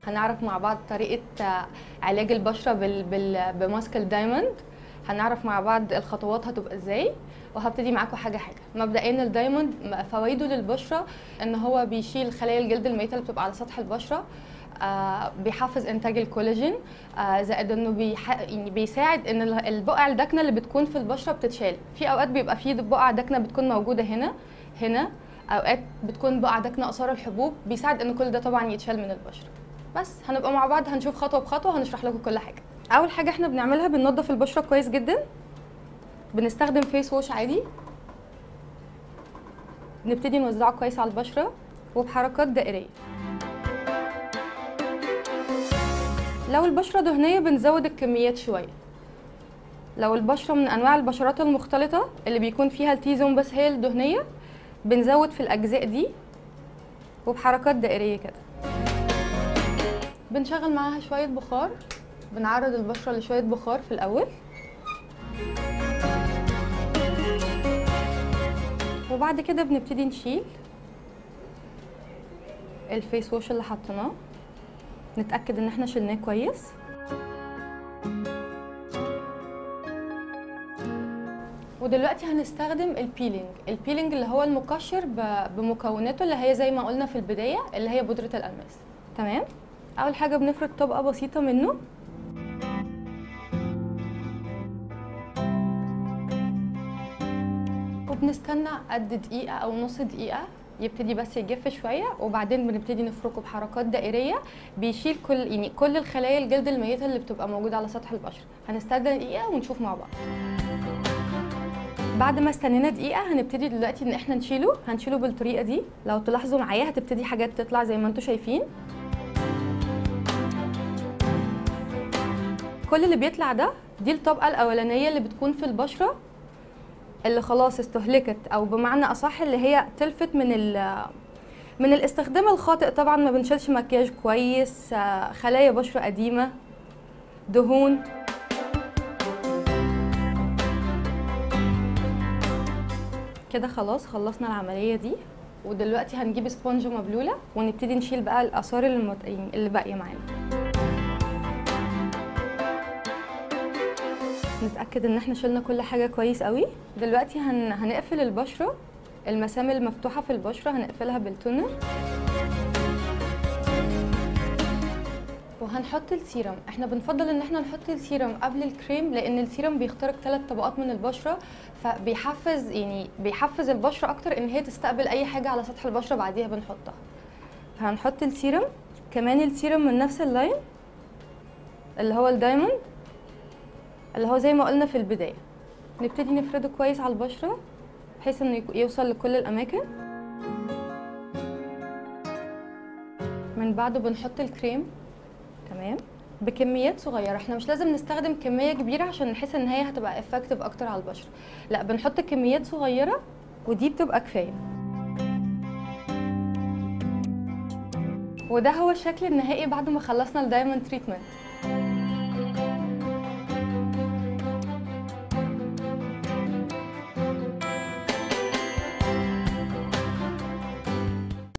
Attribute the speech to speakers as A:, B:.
A: هنعرف مع بعض طريقة آه، علاج البشرة بال... بال... بماسك الدايموند هنعرف مع بعض الخطوات هتبقى ازاي وهبتدي معاكم حاجة حاجة مبدئيا الدايموند م- فوائده للبشرة ان هو بيشيل خلايا الجلد الميتة اللي بتبقى على سطح البشرة آه بيحفز انتاج الكولاجين آه زائد انه بيح... يعني بيساعد ان ال- البقع الداكنه اللي بتكون في البشره بتتشال في اوقات بيبقى في بقع داكنه بتكون موجوده هنا هنا اوقات بتكون بقع داكنه اثار الحبوب بيساعد ان كل ده طبعا يتشال من البشره بس هنبقى مع بعض هنشوف خطوه بخطوه هنشرح لكم كل حاجه اول حاجه احنا بنعملها بننضف البشره كويس جدا بنستخدم فيس ووش عادي نبتدي نوزعه كويس على البشره وبحركات دائريه لو البشره دهنيه بنزود الكميات شويه لو البشره من انواع البشرات المختلطه اللي بيكون فيها التي زون بس هي الدهنيه بنزود في الاجزاء دي وبحركات دائريه كده بنشغل معاها شويه بخار بنعرض البشره لشويه بخار في الاول وبعد كده بنبتدي نشيل الفيس ووش اللي حطيناه نتاكد ان احنا شلناه كويس ودلوقتي هنستخدم البيلينج البيلينج اللي هو المقشر ب- بمكوناته اللي هي زي ما قلنا في البدايه اللي هي بودره الالماس تمام اول حاجه بنفرد طبقه بسيطه منه وبنستنى قد دقيقه او نص دقيقه يبتدي بس يجف شويه وبعدين بنبتدي نفركه بحركات دائريه بيشيل كل يعني كل الخلايا الجلد الميته اللي بتبقى موجوده على سطح البشره هنستنى دقيقه ونشوف مع بعض بعد ما استنينا دقيقة هنبتدي دلوقتي ان احنا نشيله هنشيله بالطريقة دي لو تلاحظوا معايا هتبتدي حاجات تطلع زي ما انتم شايفين كل اللي بيطلع ده دي الطبقة الأولانية اللي بتكون في البشرة اللي خلاص استهلكت أو بمعنى أصح اللي هي تلفت من ال من الاستخدام الخاطئ طبعا ما بنشيلش مكياج كويس آه، خلايا بشرة قديمة دهون كده خلاص خلصنا العملية دي ودلوقتي هنجيب سبونج مبلولة ونبتدي نشيل بقى الآثار المت... اللي باقية معانا نتأكد ان احنا شلنا كل حاجة كويس قوي دلوقتي هن... هنقفل البشرة المسام المفتوحة في البشرة هنقفلها بالتونر وهنحط السيرم احنا بنفضل ان احنا نحط السيرم قبل الكريم لان السيرم بيخترق ثلاث طبقات من البشره فبيحفز يعني بيحفز البشره اكتر ان هي تستقبل اي حاجه على سطح البشره بعديها بنحطها فهنحط السيرم كمان السيرم من نفس اللاين اللي هو الدايموند اللي هو زي ما قلنا في البدايه نبتدي نفرده كويس على البشره بحيث انه يك- يوصل لكل الاماكن من بعده بنحط الكريم تمام بكميات صغيره احنا مش لازم نستخدم كميه كبيره عشان نحس ان هي هتبقى افكتيف اكتر على البشره لا بنحط كميات صغيره ودي بتبقى كفايه وده هو الشكل النهائي بعد ما خلصنا الدايموند تريتمنت